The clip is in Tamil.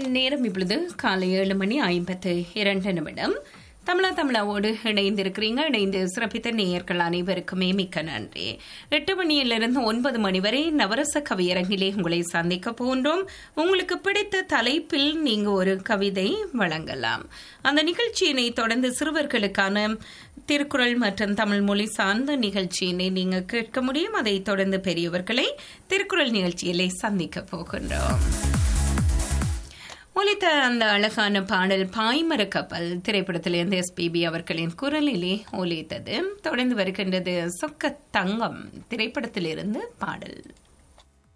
நேரம் இப்பொழுது காலை ஏழு மணி ஐம்பத்து இரண்டு நிமிடம் தமிழா தமிழாவோடு இணைந்திருக்கிறீங்க இணைந்து சிறப்பித்த நேயர்கள் அனைவருக்குமே மிக்க நன்றி எட்டு மணியிலிருந்து ஒன்பது மணி வரை நவரச கவியரங்கிலே உங்களை சந்திக்க போன்றோம் உங்களுக்கு பிடித்த தலைப்பில் நீங்க ஒரு கவிதை வழங்கலாம் அந்த நிகழ்ச்சியினை தொடர்ந்து சிறுவர்களுக்கான திருக்குறள் மற்றும் தமிழ் மொழி சார்ந்த நிகழ்ச்சியினை நீங்க கேட்க முடியும் அதைத் தொடர்ந்து பெரியவர்களை திருக்குறள் நிகழ்ச்சியிலே சந்திக்க போகின்றோம் ஒலித்த அந்த அழகான பாடல் பாய்மர கப்பல் திரைப்படத்திலிருந்து எஸ்பிபி அவர்களின் குரலிலே ஒலித்தது தொடர்ந்து வருகின்றது சொக்க தங்கம் திரைப்படத்திலிருந்து பாடல்